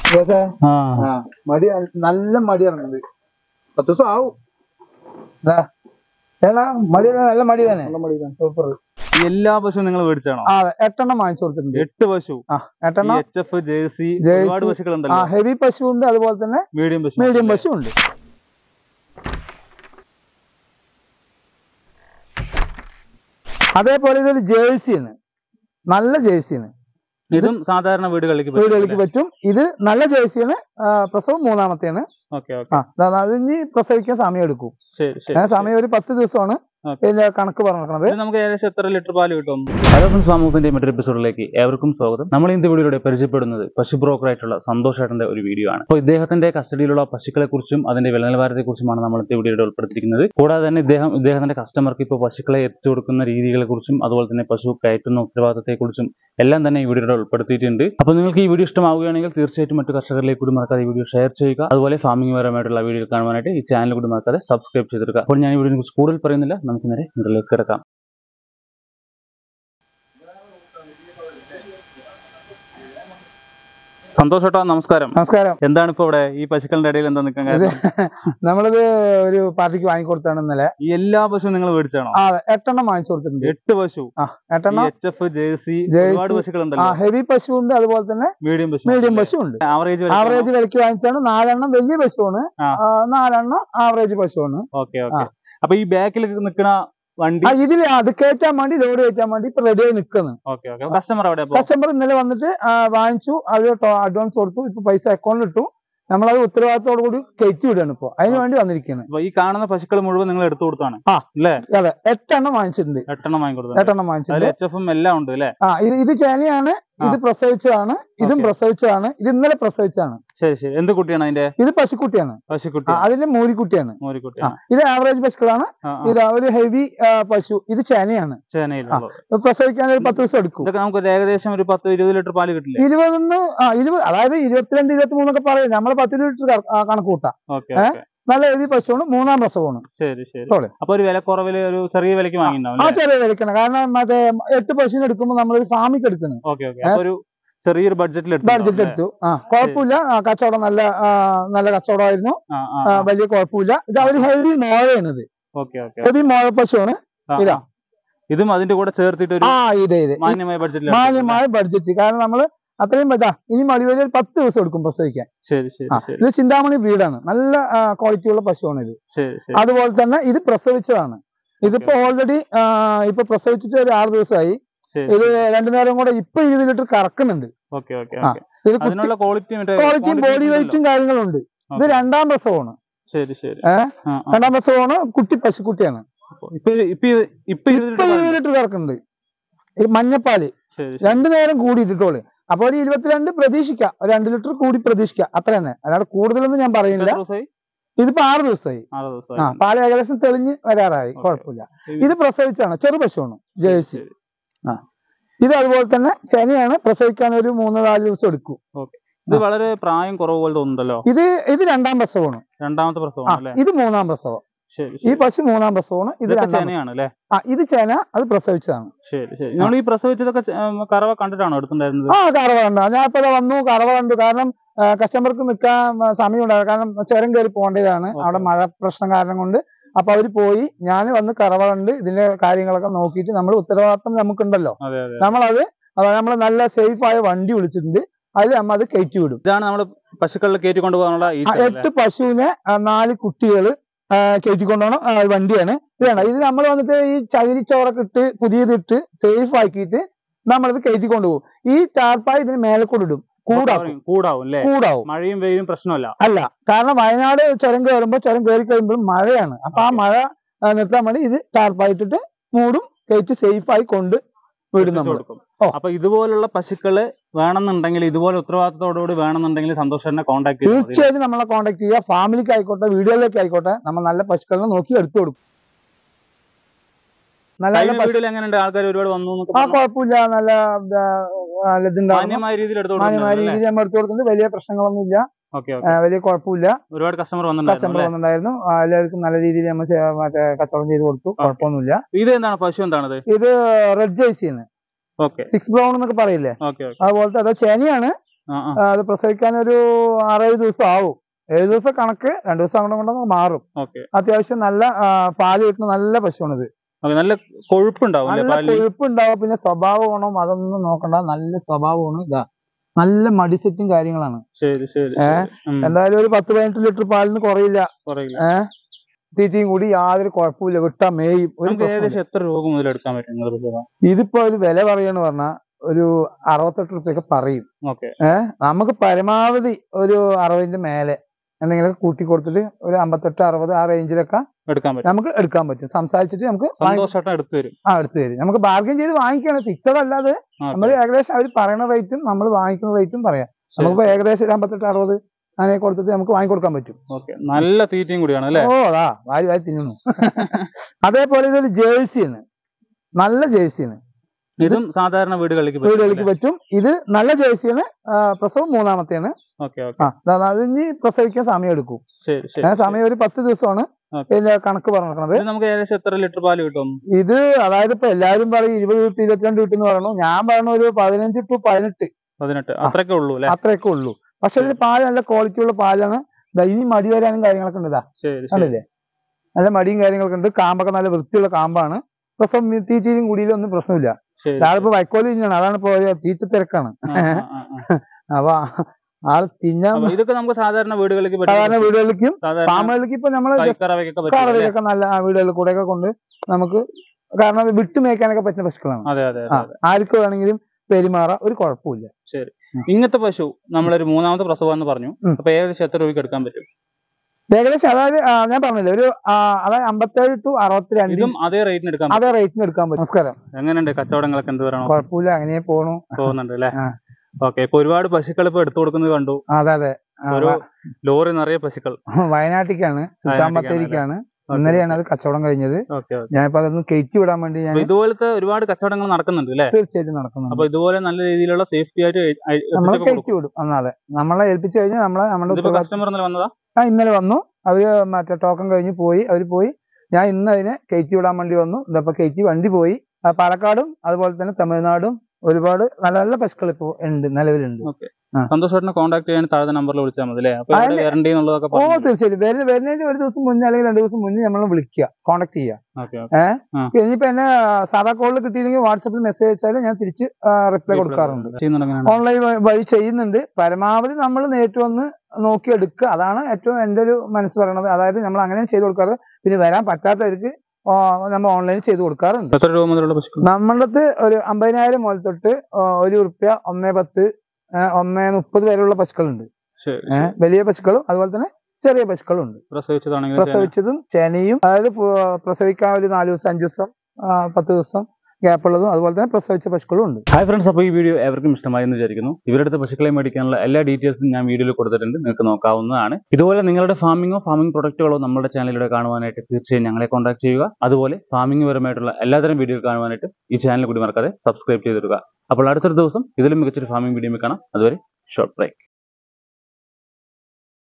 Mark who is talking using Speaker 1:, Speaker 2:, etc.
Speaker 1: ജോസേ
Speaker 2: ആ
Speaker 1: ആ മടി നല്ല മടി ഇറങ്ങുന്നത് പത്ത് ദിവസം ആവും ദാ. ഏടാ മടി നല്ല മടി തന്നെ നല്ല മടി തന്നെ സൂപ്പർ
Speaker 2: എല്ലാ പശുവും നിങ്ങൾ മേടിച്ചാണോ
Speaker 1: ആ അതെ എട്ടെണ്ണം വാങ്ങിച്ചു കൊടുത്തിട്ടുണ്ട്
Speaker 2: എട്ട് പശു
Speaker 1: ആ എട്ടെണ്ണം
Speaker 2: എച്ച് എഫ് ജേഴ്സി
Speaker 1: ജേഴ്സി.
Speaker 2: ഒരുപാട്
Speaker 1: ആ
Speaker 2: പശുക്കളുണ്ടല്ലോ
Speaker 1: ഹെവി പശു ഉണ്ട് അതുപോലെ തന്നെ
Speaker 2: മീഡിയം പശു
Speaker 1: മീഡിയം പശു ഉണ്ട് അതേപോലെ ഇതൊരു ജേഴ്സിയാണ് നല്ല ജേഴ്സിയാണ്
Speaker 2: ഇതും സാധാരണ വീടുകളിലേക്ക് പറ്റും
Speaker 1: വീടുകളിലേക്ക് പറ്റും ഇത് നല്ല ജേഴ്സിയാണ് ആ, പ്രസവം മൂന്നാമത്തെയാണ്
Speaker 2: ഓക്കെ ഓക്കെ
Speaker 1: ആ ദാ- ദാ അതിന് പ്രസവിക്കാൻ സമയം എടുക്കും
Speaker 2: ശരി ശരി
Speaker 1: ഏ, സമയം ഒരു പത്ത് ദിവസമാണ്
Speaker 2: ഓക്കെ.
Speaker 1: ഇതിന്റെ കണക്ക് പറഞ്ഞിരിക്കുന്നത്
Speaker 2: ഇത് നമുക്ക് ഏകദേശം എത്ര ലിറ്റർ പാല് കിട്ടും ഹലോ ഫ്രണ്ട്സ് ഫാമോസിന്റെ മറ്റൊരു എപ്പിസോഡിലേക്ക് ഏവർക്കും സ്വാഗതം നമ്മൾ ഇന്ന് വീഡിയോയിലൂടെ പരിചയപ്പെടുന്നത് പശു ബ്രോക്കർ ആയിട്ടുള്ള സന്തോഷ് ഏട്ടന്റെ ഒരു വീഡിയോ ആണ് അപ്പോൾ ഇദ്ദേഹത്തിന്റെ കസ്റ്റഡിയിലുള്ള പശുക്കളെ കുറിച്ചും അതിന്റെ വില നിലവാരത്തെ കുറിച്ചുമാണ് നമ്മൾ ഇന്നത്തെ വീഡിയോയിൽ ഉൾപ്പെടുത്തിയിരിക്കുന്നത് കൂടാതെ തന്നെ ഇദ്ദേഹം ഇദ്ദേഹത്തിന്റെ കസ്റ്റമർക്ക് ഇപ്പോൾ പശുക്കളെ എത്തിച്ചു കൊടുക്കുന്ന രീതികളെ കുറിച്ചും അതുപോലെ തന്നെ പശു കയറ്റുന്ന ഉത്തരവാദിത്തത്തെ കുറിച്ചും എല്ലാം തന്നെ ഈ വീഡിയോയിൽ ഉൾപ്പെടുത്തിയിട്ടുണ്ട് അപ്പോൾ നിങ്ങൾക്ക് ഈ വീഡിയോ ഇഷ്ടമാവുകയാണെങ്കിൽ തീർച്ചയായിട്ടും മറ്റു കർഷകരിലേക്ക് കൂടി മറക്കാതെ ഈ വീഡിയോ ഷെയർ ചെയ്യുക അതുപോലെ ഫാമിംഗ് പരമായിട്ടുള്ള വീഡിയോ കാണുവാനായിട്ട് ഈ ചാനൽ കൂടി മറക്കാതെ സബ്സ്ക്രൈബ് ചെയ്തെടുക്കുക അപ്പോൾ ഞാൻ ഈ വീഡിയോയെ കുറിച്ച് കൂടുതൽ പറയുന്നില്ല നമുക്ക് നേരെ വീഡിയോയിലേക്ക് കിടക്കാം സന്തോഷ് ഏട്ടാ നമസ്കാരം
Speaker 1: നമസ്കാരം
Speaker 2: എന്താണ് ഇപ്പൊ ഇവിടെ ഈ പശുക്കളുടെ ഇടയിൽ എന്താ നിൽക്കാൻ
Speaker 1: ഇത്
Speaker 2: കാരണം
Speaker 1: നമ്മളിത് ഒരു പാർട്ടിക്ക് വാങ്ങിക്കൊടുത്താണ് ഇന്നലെ
Speaker 2: ഈ എല്ലാ പശുവും നിങ്ങൾ മേടിച്ചാണോ
Speaker 1: ആ അതെ, എട്ടെണ്ണം വാങ്ങിച്ചു കൊടുത്തിട്ടുണ്ട്
Speaker 2: എട്ട് പശു
Speaker 1: ആ എട്ടെണ്ണം
Speaker 2: എച്ച് എഫ് ജേഴ്സി
Speaker 1: ജേഴ്സി.
Speaker 2: ഒരുപാട്
Speaker 1: ആ
Speaker 2: പശുക്കളുണ്ടല്ലോ
Speaker 1: ഹെവി പശു ഉണ്ട് അതുപോലെ തന്നെ
Speaker 2: മീഡിയം പശു
Speaker 1: മീഡിയം പശു ഉണ്ട്
Speaker 2: ആവറേജ്
Speaker 1: ആവറേജ് വിലക്ക് വാങ്ങിച്ചാണ് നാലെണ്ണം വലിയ പശുവാണ്
Speaker 2: ആ.
Speaker 1: ആ, നാലെണ്ണം ആവറേജ് പശുവാണ്
Speaker 2: ഓക്കെ ഓക്കെ അപ്പൊ ഈ ബാക്കിൽ നിൽക്കുന്ന വണ്ടി
Speaker 1: ആ ഇതില് അത് കയറ്റാൻ വേണ്ടി ലോഡ് കയറ്റാൻ വേണ്ടി ഇപ്പൊ റെഡി ആയി നിൽക്കുന്നു
Speaker 2: ഓക്കെ ഓക്കെ കസ്റ്റമർ അവിടെ അപ്പൊ
Speaker 1: കസ്റ്റമർ ഇന്നലെ വന്നിട്ട് ആ, വാങ്ങിച്ചു അവർ അഡ്വാൻസ് കൊടുത്തു ഇപ്പൊ പൈസ അക്കൗണ്ടിൽ ഇട്ടു നമ്മളത് ഉത്തരവാദിത്തോടു കൂടി കയറ്റി വിടുകയാണ് ഇപ്പൊ അതിന് വേണ്ടി വന്നിരിക്കുന്നത്
Speaker 2: അപ്പൊ ഈ കാണുന്ന പശുക്കൾ മുഴുവൻ നിങ്ങൾ എടുത്തു കൊടുത്താണ്
Speaker 1: ആ.
Speaker 2: അല്ലേ
Speaker 1: അതെ എട്ടെണ്ണം വാങ്ങിച്ചിട്ടുണ്ട്
Speaker 2: എട്ടെണ്ണം വാങ്ങിക്കൊടുത്തു
Speaker 1: എട്ടെണ്ണം
Speaker 2: അതിൽ
Speaker 1: വാങ്ങിച്ചിട്ടുണ്ട്
Speaker 2: എച്ച് എഫും എല്ലാം ഉണ്ട് അല്ലേ
Speaker 1: ആ ഇത് ഇത് ചേനയാണ് ഇത് പ്രസവിച്ചതാണ് ഇതും
Speaker 2: Okay.
Speaker 1: പ്രസവിച്ചതാണ് ഇത് ഇന്നലെ പ്രസവിച്ചതാണ്
Speaker 2: ശരി ശരി എന്ത് കുട്ടിയാണ് അതിന്റെ
Speaker 1: ഇത് പശുക്കുട്ടിയാണ്
Speaker 2: പശുക്കുട്ടി
Speaker 1: ആ, അതിന്റെ മൂരിക്കുട്ടിയാണ്
Speaker 2: മോരിക്കുട്ടി
Speaker 1: ആ ഇത് ആവറേജ് പശുക്കളാണ്
Speaker 2: ആ, ആ.
Speaker 1: ഇത് ഒരു ഹെവി പശു ഇത് ചേനയാണ്
Speaker 2: ചേനയിലുള്ളത്
Speaker 1: ഇത് പ്രസവിക്കാൻ ഒരു പത്ത് ദിവസം എടുക്കും
Speaker 2: ഇതൊക്കെ നമുക്ക് ഒരു ഏകദേശം ഒരു പത്ത് ഇരുപത് ലിറ്റർ പാല് കിട്ടില്ലേ
Speaker 1: ഇരുപതൊന്ന് ആ ഇരുപത് അതായത് ഇരുപത്തിരണ്ട് ഇരുപത്തി മൂന്നൊക്കെ പറയും നമ്മള് പത്ത് ലിറ്റർ കണ- ആ, കണക്ക് കൂട്ടാം
Speaker 2: ഓക്കെ
Speaker 1: ഏ?
Speaker 2: ഓക്കെ
Speaker 1: നല്ല ഹെവി പശുവാണ് മൂന്നാം പ്രസവമാണ്
Speaker 2: ശരി ശരി
Speaker 1: തോള്.
Speaker 2: അപ്പൊ ഒരു വില കുറവില് ഒരു ചെറിയ വിലക്ക് വാങ്ങിണ്ടാവും
Speaker 1: ആ
Speaker 2: അല്ലേ
Speaker 1: ചെറിയ വിലക്കണം കാരണം മറ്റേ എട്ട് പശുവിനെ എടുക്കുമ്പോൾ നമ്മളൊരു ഫാമിക്ക് എടുക്കണം
Speaker 2: ഓക്കെ ഓക്കെ അപ്പൊ ഒരു ചെറിയൊരു ബഡ്ജറ്റിൽ
Speaker 1: ബഡ്ജറ്റ് എടുത്തു ആ കുഴപ്പമില്ല ആ, കച്ചവടം നല്ല ആ, നല്ല കച്ചവടമായിരുന്നു ആ, വലിയ കുഴപ്പമില്ല ഇത് അവര് ഹെവി മോഴയാണ് ഇത്
Speaker 2: ഓക്കെ ഓക്കെ
Speaker 1: ഹെവി മോഴ പശുവാണ് ഇതാ.
Speaker 2: ഇതും അതിന്റെ കൂടെ ചേർത്തിട്ട് ഒരു
Speaker 1: ആ ഇതേ ഇതേ
Speaker 2: മാന്യമായ ബഡ്ജറ്റിൽ
Speaker 1: മാന്യമായ ബഡ്ജറ്റ് കാരണം നമ്മള് അത്രയും ഇതാ ഇനി മടിവലി ഒരു പത്ത് ദിവസം എടുക്കും പ്രസവിക്കാൻ
Speaker 2: ശരി ശരി
Speaker 1: ആ,
Speaker 2: ശരി
Speaker 1: ഇത് ചിന്താമണി ബ്രീഡാണ് നല്ല ക്വാളിറ്റി ഉള്ള പശുവാണ് ഇത്
Speaker 2: ശരി ശരി
Speaker 1: അതുപോലെ തന്നെ ഇത് പ്രസവിച്ചതാണ് ഇതിപ്പോ ഓൾറെഡി ഇപ്പൊ പ്രസവിച്ചിട്ട് ഒരു ആറ് ദിവസമായി
Speaker 2: ശരി
Speaker 1: ഇത് രണ്ടു നേരം കൂടെ ഇപ്പൊ ഇരുപത് ലിറ്റർ കറക്കുന്നുണ്ട്
Speaker 2: ഓക്കെ ഓക്കെ
Speaker 1: ആ,
Speaker 2: ഓക്കെ
Speaker 1: ഇത് കുട്ടി
Speaker 2: അതിനുള്ള ക്വാളിറ്റി
Speaker 1: ക്വാളിറ്റിയും ബോഡി വെയിറ്റും കാര്യങ്ങളുണ്ട് ഇത് രണ്ടാം പ്രസവമാണ്
Speaker 2: ശരി ശരി
Speaker 1: ഏ?
Speaker 2: ആ, ആ.
Speaker 1: രണ്ടാം പ്രസവമാണ് കുട്ടി പശുക്കുട്ടിയാണ്
Speaker 2: ഇപ്പൊ ഇപ്പൊ ഇപ്പൊ ഇരുപത്
Speaker 1: ഇപ്പൊ
Speaker 2: ലിറ്റർ
Speaker 1: ഇരുപത് ലിറ്റർ കറക്കുന്നുണ്ട് ഇത് മഞ്ഞപ്പാല്
Speaker 2: ശരി ശരി.
Speaker 1: രണ്ടു നേരം കൂടി ഇട്ടിട്ടോള് അപ്പൊ ഒരു ഇരുപത്തിരണ്ട് പ്രതീക്ഷിക്കാം ഒരു രണ്ട് ലിറ്റർ കൂടി പ്രതീക്ഷിക്കാം അത്ര തന്നെ അല്ലാതെ കൂടുതലൊന്നും ഞാൻ
Speaker 2: എത്ര
Speaker 1: പറയുന്നില്ല
Speaker 2: ദിവസമായി
Speaker 1: ഇതിപ്പോ ആറ് ദിവസമായി
Speaker 2: ആറ്
Speaker 1: ആ
Speaker 2: ദിവസമായി
Speaker 1: പാല് ഏകദേശം തെളിഞ്ഞ് വരാറായി
Speaker 2: Okay.
Speaker 1: കുഴപ്പമില്ല ഇത് പ്രസവിച്ചാണ് ചെറു പശുവാണ് ജേഴ്സി
Speaker 2: ശരി.
Speaker 1: ഇത് അതുപോലെ തന്നെ ശനിയാണ് പ്രസവിക്കാൻ ഒരു മൂന്ന് നാല് ദിവസം എടുക്കും
Speaker 2: ഇത് വളരെ പ്രായം കുറവ് പോലെ തോന്നുന്നല്ലോ
Speaker 1: ഇത് ഇത് രണ്ടാം പ്രസവമാണ്
Speaker 2: രണ്ടാമത്തെ
Speaker 1: ആ
Speaker 2: പ്രസവം അല്ലേ
Speaker 1: ഇത് മൂന്നാം പ്രസവം
Speaker 2: ശരി
Speaker 1: ഈ
Speaker 2: ശരി
Speaker 1: പശു മൂന്നാം പ്രസവമാണ് ഇത്
Speaker 2: ഇതൊക്കെ
Speaker 1: രണ്ടാം പ്രസവം.
Speaker 2: ചേനയാണ് അല്ലേ
Speaker 1: ആ ഇത് ചേന അത് പ്രസവിച്ചതാണ്
Speaker 2: ശരി ശരി നമ്മൾ ഈ പ്രസവിച്ചതൊക്കെ ചെ- ഉം, കറവ കണ്ടിട്ടാണോ എടുത്തിട്ടുണ്ടായിരുന്നത്
Speaker 1: ആ കറവ കണ്ടു ഞാൻ ഇപ്പൊ ദാ വന്നു കറവ കണ്ടു കാരണം കസ്റ്റമർക്ക് നിൽക്കാൻ സമയം ഉണ്ടായിരുന്നു കാരണം ചുരം കയറി പോകേണ്ടതാണ്
Speaker 2: Okay.
Speaker 1: അവിടെ മഴ പ്രശ്നം കാരണം കൊണ്ട് അപ്പൊ അവര് പോയി ഞാൻ വന്ന് കറവ കണ്ട് ഇതിന്റെ കാര്യങ്ങളൊക്കെ നോക്കിയിട്ട് നമ്മൾ ഉത്തരവാദിത്തം നമുക്കുണ്ടല്ലോ
Speaker 2: അതെ അതെ
Speaker 1: നമ്മളത് നമ്മൾ നല്ല സേഫ് ആയ വണ്ടി വിളിച്ചിട്ടുണ്ട് അതിൽ നമ്മ അത് കയറ്റി വിടും
Speaker 2: ഇതാണ് നമ്മൾ പശുക്കളിൽ കയറ്റി കൊണ്ടുപോകാനുള്ള ഈ
Speaker 1: ആ, എട്ട് പശുവിനെ ആ, നാല് കുട്ടികള് കയറ്റിക്കൊണ്ടുപോകണം ആ, വണ്ടിയാണ് ഇതാണ് ഇത് നമ്മൾ വന്നിട്ട് ഈ ചകിരിച്ചോറൊക്കെ ഇട്ട് പുതിയതിട്ട് സേഫ് ആക്കിയിട്ട് നമ്മളിത് കയറ്റിക്കൊണ്ടുപോകും ഈ ടാർപ്പായി ഇതിന് മേലെ കൊണ്ടിടും കൂടാക്കും
Speaker 2: കൂടാവും അല്ലേ
Speaker 1: കൂടാവും
Speaker 2: മഴയും വെയിലും പ്രശ്നമല്ല
Speaker 1: അല്ല കാരണം വയനാട് ചുരം കയറുമ്പോൾ ചുരം കയറി കഴിയുമ്പോൾ മഴയാണ് അപ്പൊ ആ
Speaker 2: Okay.
Speaker 1: മഴ ആ, നിർത്താൻ വേണ്ടി ഇത് ടാർപ്പായിട്ടിട്ട് മൂടും കയറ്റി സേഫ് ആയി കൊണ്ട് വിടും
Speaker 2: എത്തിച്ചു
Speaker 1: നമ്മൾ
Speaker 2: കൊടുക്കും
Speaker 1: ഓ.
Speaker 2: അപ്പൊ ഇതുപോലുള്ള പശുക്കള് വേണമെന്നുണ്ടെങ്കിൽ ഇതുപോലെ ഉത്തരവാദിത്തത്തോടുകൂടി വേണമെന്നുണ്ടെങ്കിൽ സന്തോഷനെ കോൺടാക്ട് ചെയ്താൽ മതി.
Speaker 1: തീർച്ചയായിട്ടും നമ്മളെ കോൺടാക്ട് ചെയ്യുക ഫാമിലിക്ക് ആയിക്കോട്ടെ വീടുകളിലേക്ക് ആയിക്കോട്ടെ നമ്മൾ നല്ല പശുക്കളെ നോക്കി എടുത്തു കൊടുക്കും നല്ല നല്ല
Speaker 2: കഴിഞ്ഞ
Speaker 1: പശു
Speaker 2: വീഡിയോയിൽ എങ്ങനെയുണ്ട് ആൾക്കാർ ഒരുപാട് വന്നു എന്നൊക്കെ
Speaker 1: ആ
Speaker 2: പറഞ്ഞു.
Speaker 1: കുഴപ്പമില്ല നല്ല ആ, നല്ല ഇതുണ്ടാവും
Speaker 2: മാന്യമായ രീതിയിൽ എടുത്തു
Speaker 1: മാന്യമായ രീതിയിൽ നമ്മൾ എടുത്തു കൊടുത്തിട്ടുണ്ട് വലിയ പ്രശ്നങ്ങളൊന്നും ഇല്ല
Speaker 2: ഓക്കെ
Speaker 1: ആ, വലിയ കുഴപ്പമില്ല
Speaker 2: ഒരുപാട് കസ്റ്റമർ വന്നിട്ടുണ്ടായിരുന്നു
Speaker 1: കസ്റ്റമർ
Speaker 2: അല്ലേ?
Speaker 1: വന്നിട്ടുണ്ടായിരുന്നു ആ, എല്ലാവർക്കും നല്ല രീതിയിൽ നമ്മൾ ചെ- മറ്റേ കച്ചവടം ചെയ്ത് കൊടുത്തു കുഴപ്പമൊന്നുമില്ല
Speaker 2: ഇത് എന്താണ് പശു എന്താണത്
Speaker 1: ഇത് റെഡ് ജേഴ്സിയാണ്
Speaker 2: ഓക്കെ
Speaker 1: സിക്സ് ബ്രൗൺ എന്നൊക്കെ പറയില്ലേ
Speaker 2: ഓക്കെ ഓക്കെ
Speaker 1: അതുപോലത്തെ അത് ചേനയാണ്
Speaker 2: ആ ആ
Speaker 1: ആ, അത് പ്രസവിക്കാൻ ഒരു ആറേഴ് ദിവസം ആവും ഏഴ് ദിവസം കണക്ക് രണ്ടു ദിവസം അങ്ങോട്ടും ഇങ്ങോട്ടും മാറും
Speaker 2: ഓക്കെ
Speaker 1: അത്യാവശ്യം നല്ല ആ, പാല് കിട്ടുന്ന നല്ല പശുവാണിത്
Speaker 2: ഓക്കെ നല്ല കൊഴുപ്പുണ്ടാവും അല്ലേ
Speaker 1: നല്ല
Speaker 2: പാലിന്
Speaker 1: കൊഴുപ്പ് ഉണ്ടാവും പിന്നെ സ്വഭാവ ഗുണം അതൊന്നും നോക്കണ്ട നല്ല സ്വഭാവമാണ് ഇതാ നല്ല മടിസെറ്റും കാര്യങ്ങളാണ്
Speaker 2: ശരി ശരി
Speaker 1: ഏ?
Speaker 2: ശരി. ഉം,
Speaker 1: എന്തായാലും ഒരു പത്ത് പതിനെട്ട് ലിറ്റർ പാലിന് കുറയില്ല
Speaker 2: കുറയില്ല
Speaker 1: ഏഹ് തീറ്റയും കൂടി യാതൊരു കുഴപ്പമില്ല വിട്ടാ മേയും ഒരു
Speaker 2: നമുക്ക്
Speaker 1: പ്രശ്നവുമില്ല.
Speaker 2: ഏകദേശം എത്ര രൂപ മുതൽ എടുക്കാൻ പറ്റും നിങ്ങളുടെ പ്രസവം
Speaker 1: ഇതിപ്പോ ഒരു വില പറയണെന്ന് പറഞ്ഞാൽ ഒരു അറുപത്തെട്ട് റുപ്യൊക്കെ പറയും
Speaker 2: ഓക്കെ
Speaker 1: ഏഹ് നമുക്ക് പരമാവധി ഒരു അറുപതിന്റെ മേലെ എന്തെങ്കിലുമൊക്കെ കൂട്ടി കൊടുത്തിട്ട് ഒരു അമ്പത്തെട്ട് അറുപത് ആ റേഞ്ചിലൊക്കെ
Speaker 2: എടുക്കാൻ പറ്റും
Speaker 1: നമുക്ക് എടുക്കാൻ പറ്റും സംസാരിച്ചിട്ട് നമുക്ക് വാങ്ങി-
Speaker 2: സന്തോഷമായിട്ട് എടുത്തു തരും
Speaker 1: ആ എടുത്തു തരും നമുക്ക് ബാർഗൈൻ ചെയ്ത് വാങ്ങിക്കുകയാണ് ഫിക്സഡ് അല്ലാതെ
Speaker 2: ഓക്കേ.
Speaker 1: നമ്മൾ ഏകദേശം അവർ പറയുന്ന റേറ്റും നമ്മൾ വാങ്ങിക്കുന്ന റേറ്റും പറയാം
Speaker 2: ശരി.
Speaker 1: നമുക്കിപ്പോ ഏകദേശം ഒരു അമ്പത്തെട്ട് അറുപത് അങ്ങനെ കൊടുത്തിട്ട് നമുക്ക് വാങ്ങിക്കൊടുക്കാൻ പറ്റും
Speaker 2: ഓക്കെ നല്ല തീറ്റയും കൂടിയാണ് അല്ലേ
Speaker 1: ഓ അതാ വാരി വാരി തിന്നുന്നു അതേപോലെ ഇതൊരു ജേഴ്സിയാണ് നല്ല ജേഴ്സിയാണ്
Speaker 2: ഇതും സാധാരണ വീടുകളിലേക്ക്
Speaker 1: വീടുകളിലേക്ക് പറ്റും ഇത് നല്ല ജേഴ്സിയാണ് ആ, പ്രസവം മൂന്നാമത്തെയാണ്
Speaker 2: ഓക്കെ ഓക്കെ
Speaker 1: ആ ദാ- ദാ അത് ഇനി പ്രസവിക്കാൻ സമയം എടുക്കും
Speaker 2: ശരി ശരി
Speaker 1: ഏ, സമയം ഒരു പത്ത് ദിവസമാണ്
Speaker 2: ഓക്കേ.
Speaker 1: ഇതിന്റെ കണക്ക് പറഞ്ഞിരിക്കണത്
Speaker 2: ഇത് നമുക്ക് ഏകദേശം എത്ര ലിറ്റർ പാല് കിട്ടും
Speaker 1: ഇത് അതായത് ഇപ്പൊ എല്ലാവരും പറയും ഇരുപത് തൊട്ട് ഇരുപത്തിരണ്ട് കിട്ടും പറയണു ഞാൻ പറയണ ഒരു പതിനഞ്ച് ടു പതിനെട്ട്
Speaker 2: പതിനെട്ട് അത്രയൊക്കെ ഉള്ളൂ അല്ലേ
Speaker 1: അത്രയൊക്കെ ഉള്ളൂ പക്ഷെ ഇതിൽ പാല് നല്ല ക്വാളിറ്റി ഉള്ള പാലാണ് ദാ ഇനി മടി വരാനും കാര്യങ്ങളൊക്കെ ഉണ്ട് ഇതാ
Speaker 2: ശരി ശരി
Speaker 1: കണ്ടില്ലേ നല്ല മടിയും കാര്യങ്ങളൊക്കെ ഉണ്ട് കാമ്പൊക്കെ നല്ല വൃത്തിയുള്ള കാമ്പാണ് പ്രസവം തീറ്റയിലും കുടിയിലും ഒന്നും പ്രശ്നമില്ല
Speaker 2: ശരി
Speaker 1: ആളിപ്പോ വൈക്കോലി തിന്നാണ് അതാണ് ഇപ്പൊ ഒരു തീറ്റ തിരക്കാണ്
Speaker 2: ആ, ആ, ആ, ആ.
Speaker 1: അപ്പൊ ആള് തിന്നാൻ
Speaker 2: അപ്പൊ ഇതൊക്കെ നമുക്ക് സാധാരണ വീടുകളിലേക്ക്
Speaker 1: സാധാരണ
Speaker 2: പറ്റും
Speaker 1: വീടുകളിലേക്കും
Speaker 2: സാധാരണ
Speaker 1: ഫാമുകളിലേക്ക് ഇപ്പൊ നമ്മള്
Speaker 2: കൈക്കറവയ്ക്കൊക്കെ പറ്റും അല്ലേ?
Speaker 1: കാറവയിലൊക്കെ നല്ല ആ വീടുകളിൽ കൂടെ ഒക്കെ കൊണ്ട് നമുക്ക് കാരണം അത് വിട്ടു മേയ്ക്കാനൊക്കെ പറ്റുന്ന പശുക്കളാണ്
Speaker 2: അതെ അതെ
Speaker 1: ആ,
Speaker 2: അതെ
Speaker 1: ആർക്ക് വേണമെങ്കിലും പെരുമാറ ഒരു കുഴപ്പമില്ല
Speaker 2: ഇങ്ങനത്തെ പശു നമ്മളൊരു മൂന്നാമത്തെ പ്രസവം എന്ന് പറഞ്ഞു
Speaker 1: ഉം.
Speaker 2: അപ്പൊ ഏകദേശം എത്ര രൂപയ്ക്ക് എടുക്കാൻ പറ്റും
Speaker 1: ഏകദേശം അതായത് ആ, ഞാൻ പറഞ്ഞില്ലേ ഒരു ആ, അതായത് അമ്പത്തേഴ് ടു അറുപത്തിരണ്ട്
Speaker 2: ഇതും അതേ റേറ്റിന് എടുക്കാൻ പറ്റും
Speaker 1: അതേ റേറ്റിന് എടുക്കാൻ പറ്റും നമസ്കാരം
Speaker 2: എങ്ങനെയുണ്ട് കച്ചവടങ്ങളൊക്കെ എന്ത് പറയണോ
Speaker 1: കുഴപ്പമില്ല അങ്ങനെ പോണു
Speaker 2: തോന്നുന്നുണ്ട് അല്ലേ
Speaker 1: ആ.
Speaker 2: ഓക്കെ ഇപ്പൊ ഒരുപാട് പശുക്കൾ ഇപ്പൊ എടുത്തു കൊടുക്കുന്നത് കണ്ടു
Speaker 1: അതെ അതെ ആ,
Speaker 2: ഒരു ലോറി നിറയെ പശുക്കൾ
Speaker 1: വയനാട്ടിക്കാണ് സുൽത്താൻ ബത്തേരിക്കാണ് ഇന്നലെയാണ് അത് കച്ചവടം കഴിഞ്ഞത്
Speaker 2: ഓക്കെ ഓക്കെ
Speaker 1: ഞാനിപ്പോ അതൊന്ന് കയറ്റി വിടാൻ വേണ്ടി ഞാൻ
Speaker 2: അപ്പൊ ഇതുപോലത്തെ ഒരുപാട് കച്ചവടങ്ങൾ നടക്കുന്നുണ്ട് അല്ലേ
Speaker 1: തീർച്ചയായിട്ടും നടക്കുന്നുണ്ട്
Speaker 2: അപ്പൊ ഇതുപോലെ നല്ല രീതിയിലുള്ള സേഫ്റ്റി ആയിട്ട് എ- എ-
Speaker 1: നമ്മളെ
Speaker 2: എത്തിച്ചൊക്കെ
Speaker 1: കയറ്റി വിടും അന്നാതെ നമ്മളെ ഏൽപ്പിച്ചു കഴിഞ്ഞാൽ നമ്മളെ നമ്മുടെ
Speaker 2: ഇതിപ്പോ
Speaker 1: ഉത്തരവാദിത്വം-
Speaker 2: കസ്റ്റമർ ഇന്നലെ വന്നതാ
Speaker 1: ആ ഇന്നലെ വന്നു അവര് മറ്റേ ടോക്കൺ കഴിഞ്ഞ് പോയി അവര് പോയി ഞാൻ ഇന്ന് അതിനെ കയറ്റി വിടാൻ വേണ്ടി വന്നു ഇതപ്പോ കയറ്റി വണ്ടി പോയി ആ, പാലക്കാടും അതുപോലെ തന്നെ തമിഴ്നാടും ഒരുപാട് നല്ല നല്ല പശുക്കൾ ഇപ്പോ ഉണ്ട് നിലവിലുണ്ട്
Speaker 2: സന്തോഷേട്ടനെ കോൺടാക്ട് ചെയ്യാൻ താഴെ നമ്പറിൽ വിളിച്ചാൽ മതി അല്ലേ അപ്പൊ
Speaker 1: ആ,
Speaker 2: എവിടെ
Speaker 1: എന്റെ-
Speaker 2: വരണ്ടി എന്നുള്ളതൊക്കെ
Speaker 1: ഓ തീർച്ചയായും വരുന്ന വരുന്നതിന് ഒരു ദിവസം മുന്നേ അല്ലെങ്കിൽ രണ്ട് ദിവസം മുന്നേ നമ്മൾ വിളിക്കുക കോൺടാക്ട് ചെയ്യുക
Speaker 2: ഓക്കെ
Speaker 1: ഇനിയിപ്പോ എന്നെ സാധാ കോളിൽ കിട്ടിയില്ലെങ്കിൽ വാട്സപ്പിൽ മെസ്സേജ് അയച്ചാൽ ഞാൻ തിരിച്ച് റിപ്ലൈ കൊടുക്കാറുണ്ട്
Speaker 2: ചെയ്യുന്നുണ്ടെങ്കിൽ
Speaker 1: ഓൺലൈൻ വഴി ചെയ്യുന്നുണ്ട് പരമാവധി നമ്മൾ നേരിട്ട് വന്ന് നോക്കി എടുക്കുക അതാണ് ഏറ്റവും എൻ്റെ ഒരു മനസ്സ് പറയണത് അതായത് നമ്മൾ അങ്ങനെ ചെയ്ത് കൊടുക്കാറ് പിന്നെ വരാൻ പറ്റാത്തവർക്ക് ആ, നമ്മൾ ഓൺലൈനിൽ ചെയ്ത് കൊടുക്കാറുണ്ട്
Speaker 2: എത്ര രൂപ മുതലുള്ള പശുക്കൾ
Speaker 1: നമ്മളുടെ ഒരു അമ്പതിനായിരം മുതൽ തൊട്ട് ആ, ഒരു ഉറുപ്യ ഒന്നേ പത്ത് ആ, ഒന്നേ മുപ്പത് വരെയുള്ള പശുക്കളുണ്ട്
Speaker 2: ശരി
Speaker 1: ഏ, വലിയ പശുക്കളും അതുപോലെ തന്നെ ചെറിയ പശുക്കളും ഉണ്ട്
Speaker 2: പ്രസവിച്ചതാണെങ്കിൽ
Speaker 1: പ്രസവിച്ചതും ചെനയും അതായത് പ്ര- പ്രസവിക്കാൻ ഒരു നാല് ദിവസം അഞ്ചു ദിവസം ആ, പത്ത് ദിവസം ഗ്യാപ്പുള്ളതും അതുപോലെ തന്നെ പ്രസവിച്ച പശുക്കളും ഉണ്ട്
Speaker 2: ഹായ് ഫ്രണ്ട്സ് അപ്പോൾ ഈ വീഡിയോ എവർക്കും ഇഷ്ടമായി എന്ന് വിചാരിക്കുന്നു ഇവരുടെ അടുത്ത് പശുക്കളെ മേടിക്കാനുള്ള എല്ലാ ഡീറ്റെയിൽസും ഞാൻ വീഡിയോയിൽ കൊടുത്തിട്ടുണ്ട് നിങ്ങൾക്ക് നോക്കാവുന്നതാണ് ഇതുപോലെ നിങ്ങളുടെ ഫാമിങ്ങോ ഫാമിംഗ് പ്രൊഡക്റ്റുകളോ നമ്മുടെ ചാനലിലൂടെ കാണുവാനായിട്ട് തീർച്ചയായും ഞങ്ങളെ കോൺടാക്ട് ചെയ്യുക അതുപോലെ ഫാമിംഗ് പരമായിട്ടുള്ള എല്ലാത്തരം വീഡിയോ കാണുവാനായിട്ട് ഈ ചാനൽ കൂടി മറക്കാതെ സബ്സ്ക്രൈബ് ചെയ്തിടുക അപ്പോൾ അടുത്തൊരു ദിവസം ഇതിലും മികച്ചൊരു ഫാമിംഗ് വീഡിയോ കാണാം അതുവരെ ഷോർട്ട് ബ്രേക്ക്